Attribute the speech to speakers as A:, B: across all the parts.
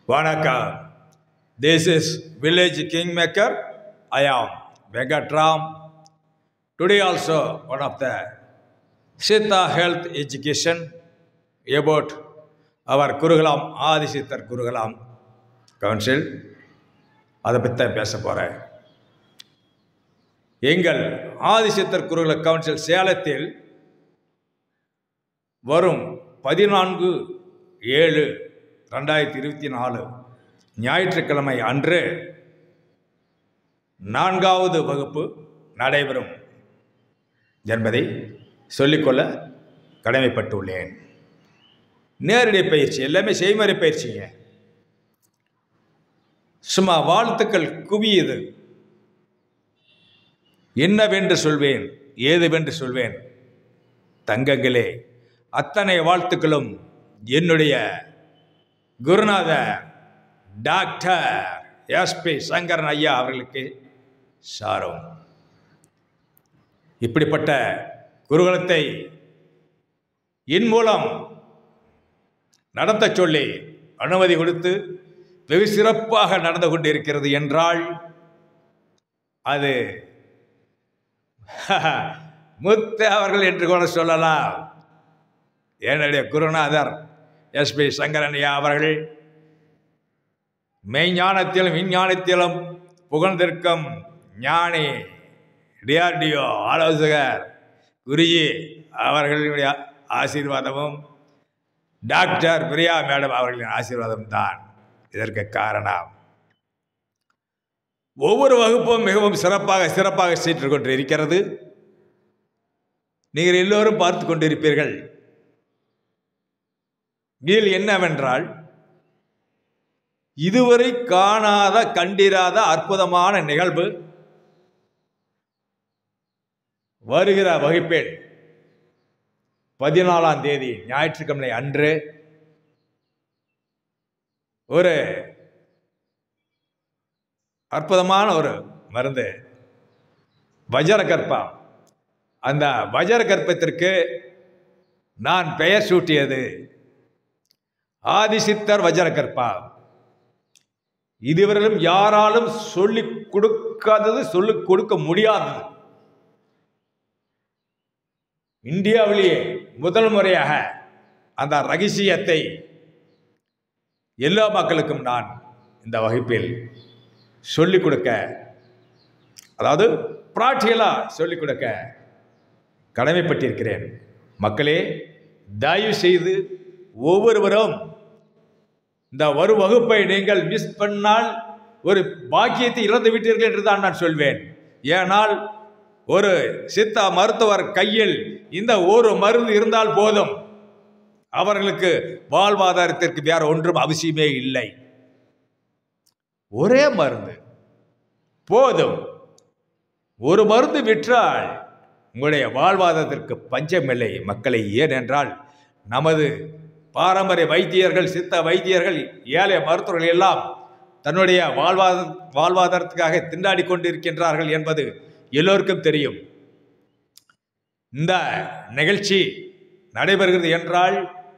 A: வணக்கம் this is village king maker I am Venkatram today also one of the Siddha health education about our Gurukulam Adhisiddhar Gurukulam council அதை பற்றி தான் பேச போகிறேன் எங்கள் ஆதிசித்தர் குருகுல கவுன்சில் சேலத்தில் வரும் பதினான்கு ஏழு ரெண்டாயிரத்தி இருபத்தி நாலு ஞாயிற்றுக்கிழமை அன்று நான்காவது வகுப்பு நடைபெறும் என்பதை சொல்லிக்கொள்ள கடமைப்பட்டுள்ளேன் நேரடி பயிற்சி எல்லாமே செய்முறை பயிற்சிங்க சும்மா வாழ்த்துக்கள் குவியுது என்னவென்று சொல்வேன் ஏதுவென்று சொல்வேன் தங்கங்களே அத்தனை வாழ்த்துக்களும் என்னுடைய குருநாத டாக்டர் எஸ்பி சங்கரன் ஐயா அவர்களுக்கு சாரும் இப்படிப்பட்ட குருகுலத்தை என் மூலம் நடத்தச் சொல்லி அனுமதி கொடுத்து வெகு சிறப்பாக நடந்து கொண்டிருக்கிறது என்றால் அது முத்த அவர்கள் என்று கூட சொல்லலாம் என்னுடைய குருநாதர் எஸ்பி சங்கரன்யா அவர்கள் மெய்ஞானத்திலும் விஞ்ஞானத்திலும் புகழ்ந்திருக்கும் ஞானி டிஆர்டிஓ ஆலோசகர் குருஜி அவர்களுடைய ஆசீர்வாதமும் டாக்டர் பிரியா மேடம் அவர்களின் ஆசீர்வாதம் தான் இதற்கு காரணம் ஒவ்வொரு வகுப்பும் மிகவும் சிறப்பாக சிறப்பாக சென்று கொண்டு இருக்கிறது நீங்கள் எல்லோரும் பார்த்து கொண்டிருப்பீர்கள் இதில் என்னவென்றால் இதுவரை காணாத கண்டிராத அற்புதமான நிகழ்வு வருகிற வகுப்பில் பதினாலாம் தேதி ஞாயிற்றுக்கிழமை அன்று ஒரு அற்புதமான ஒரு மருந்து வஜர கற்பம் அந்த வஜர கற்பத்திற்கு நான் பெயர் சூட்டியது ஆதிசித்தர் வஜர கற்பா இதுவரையிலும் யாராலும் சொல்லிக் கொடுக்காதது சொல்லிக் கொடுக்க முடியாதது இந்தியாவிலேயே முதல் முறையாக அந்த ரகசியத்தை எல்லா மக்களுக்கும் நான் இந்த வகுப்பில் சொல்லிக் கொடுக்க அதாவது பிராக்டிகலாக சொல்லிக் கொடுக்க கடமைப்பட்டிருக்கிறேன் மக்களே தயவு செய்து ஒவ்வொருவரும் இந்த ஒரு வகுப்பை நீங்கள் மிஸ் பண்ணால் ஒரு பாக்கியத்தை இழந்து விட்டீர்கள் என்று தான் நான் சொல்வேன் ஏனால் ஒரு சித்த மருத்துவர் கையில் இந்த ஒரு மருந்து இருந்தால் போதும் அவர்களுக்கு வாழ்வாதாரத்திற்கு வேற ஒன்றும் அவசியமே இல்லை ஒரே மருந்து போதும் ஒரு மருந்து விற்றால் உங்களுடைய வாழ்வாதாரத்திற்கு பஞ்சமில்லை மக்களை ஏனென்றால் நமது பாரம்பரிய வைத்தியர்கள் சித்த வைத்தியர்கள் ஏழை மருத்துவர்கள் எல்லாம் தன்னுடைய வாழ்வாத வாழ்வாதாரத்துக்காக திண்டாடி கொண்டிருக்கின்றார்கள் என்பது எல்லோருக்கும் தெரியும் இந்த நிகழ்ச்சி நடைபெறுகிறது என்றால்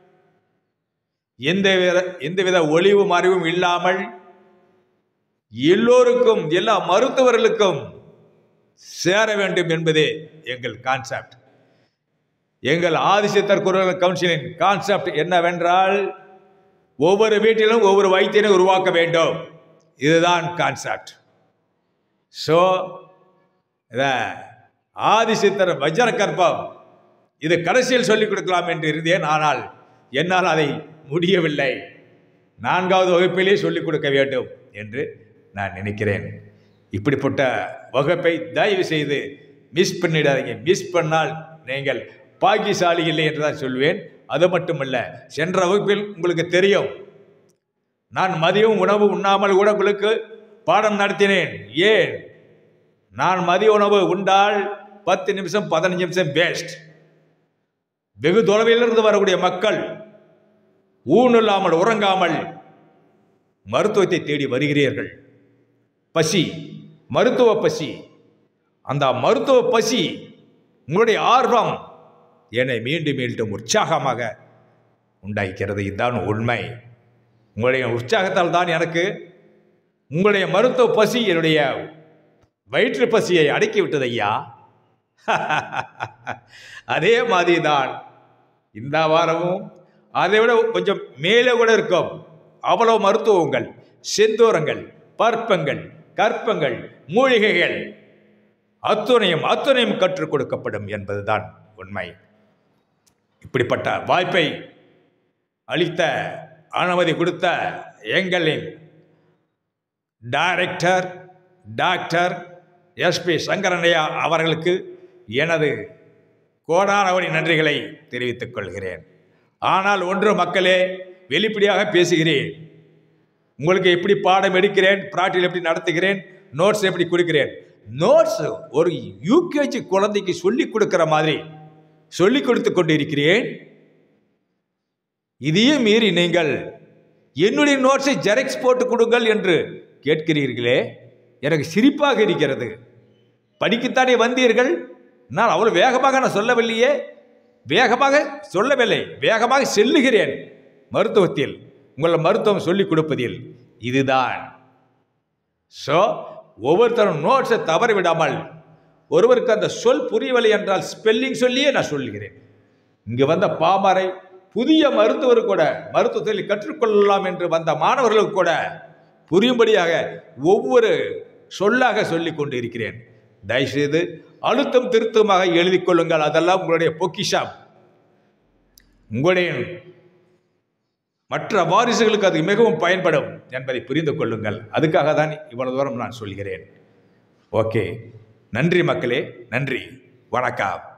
A: எந்தவித எந்தவித ஒளிவு மறைவும் இல்லாமல் எல்லோருக்கும் எல்லா மருத்துவர்களுக்கும் சேர வேண்டும் என்பதே எங்கள் கான்செப்ட் எங்கள் ஆதிசித்தர் குரல் கவுன்சிலின் கான்செப்ட் என்னவென்றால் ஒவ்வொரு வீட்டிலும் ஒவ்வொரு வைத்தியனை உருவாக்க வேண்டும் இதுதான் கான்செப்ட் ஸோ இத ஆதிசித்தர் வஜ்ர கற்பம் இது கடைசியில் சொல்லிக் கொடுக்கலாம் என்று இருந்தேன் ஆனால் என்னால் அதை முடியவில்லை நான்காவது வகுப்பிலே சொல்லிக் கொடுக்க வேண்டும் என்று நான் நினைக்கிறேன் இப்படிப்பட்ட வகுப்பை தயவு செய்து மிஸ் பண்ணிடாதீங்க மிஸ் பண்ணால் நீங்கள் பாக்கியசாலி இல்லை என்று தான் சொல்வேன் அது மட்டுமல்ல சென்ற வகுப்பில் உங்களுக்கு தெரியும் நான் மதியம் உணவு உண்ணாமல் கூட உங்களுக்கு பாடம் நடத்தினேன் ஏன் நான் மதிய உணவு உண்டால் பத்து நிமிஷம் பதினஞ்சு நிமிஷம் வேஸ்ட் வெகு தொலைவிலிருந்து வரக்கூடிய மக்கள் ஊன் இல்லாமல் உறங்காமல் மருத்துவத்தை தேடி வருகிறீர்கள் பசி மருத்துவ பசி அந்த மருத்துவ பசி உங்களுடைய ஆர்வம் என்னை மீண்டும் மீண்டும் உற்சாகமாக உண்டாக்கிறது இதுதான் உண்மை உங்களுடைய உற்சாகத்தால் தான் எனக்கு உங்களுடைய மருத்துவ பசி என்னுடைய வயிற்று பசியை அடக்கி விட்டது ஐயா அதே மாதிரி தான் இந்த வாரமும் அதை விட கொஞ்சம் மேலே கூட இருக்கும் அவ்வளவு மருத்துவங்கள் செந்தூரங்கள் பற்பங்கள் கற்பங்கள் மூலிகைகள் அத்துணையும் அத்துணையும் கற்றுக் கொடுக்கப்படும் என்பதுதான் உண்மை இப்படிப்பட்ட வாய்ப்பை அளித்த அனுமதி கொடுத்த எங்களின் டைரக்டர் டாக்டர் எஸ்பி சங்கரனையா அவர்களுக்கு எனது கோடானவரி நன்றிகளை தெரிவித்துக் கொள்கிறேன் ஆனால் ஒன்று மக்களே வெளிப்படையாக பேசுகிறேன் உங்களுக்கு எப்படி பாடம் எடுக்கிறேன் பிராக்டிகல் எப்படி நடத்துகிறேன் நோட்ஸ் எப்படி கொடுக்கிறேன் நோட்ஸ் ஒரு யூகேஜி குழந்தைக்கு சொல்லிக் கொடுக்கிற மாதிரி சொல்லிக் கொடுத்து கொண்டு இருக்கிறேன் இதையும் மீறி நீங்கள் என்னுடைய நோட்ஸை ஜெராக்ஸ் போட்டு கொடுங்கள் என்று கேட்கிறீர்களே எனக்கு சிரிப்பாக இருக்கிறது படிக்கத்தானே வந்தீர்கள் நான் அவ்வளவு வேகமாக நான் சொல்லவில்லையே வேகமாக சொல்லவில்லை வேகமாக செல்லுகிறேன் மருத்துவத்தில் உங்கள் மருத்துவம் சொல்லிக் கொடுப்பதில் இதுதான் ஸோ ஒவ்வொருத்தரும் நோட்ஸை தவற விடாமல் ஒருவருக்கு அந்த சொல் புரியவில்லை என்றால் ஸ்பெல்லிங் சொல்லியே நான் சொல்லுகிறேன் இங்கு வந்த பாமரை புதிய மருத்துவர் கூட மருத்துவத்தில் கற்றுக்கொள்ளலாம் என்று வந்த மாணவர்களுக்கு கூட புரியும்படியாக ஒவ்வொரு சொல்லாக சொல்லிக் கொண்டு இருக்கிறேன் தயவுசெய்து அழுத்தம் திருத்தமாக எழுதி கொள்ளுங்கள் அதெல்லாம் உங்களுடைய பொக்கிஷம் உங்களுடைய மற்ற வாரிசுகளுக்கு அது மிகவும் பயன்படும் என்பதை புரிந்து கொள்ளுங்கள் அதுக்காக தான் இவ்வளவு தூரம் நான் சொல்கிறேன் ஓகே நன்றி மக்களே நன்றி வணக்கம்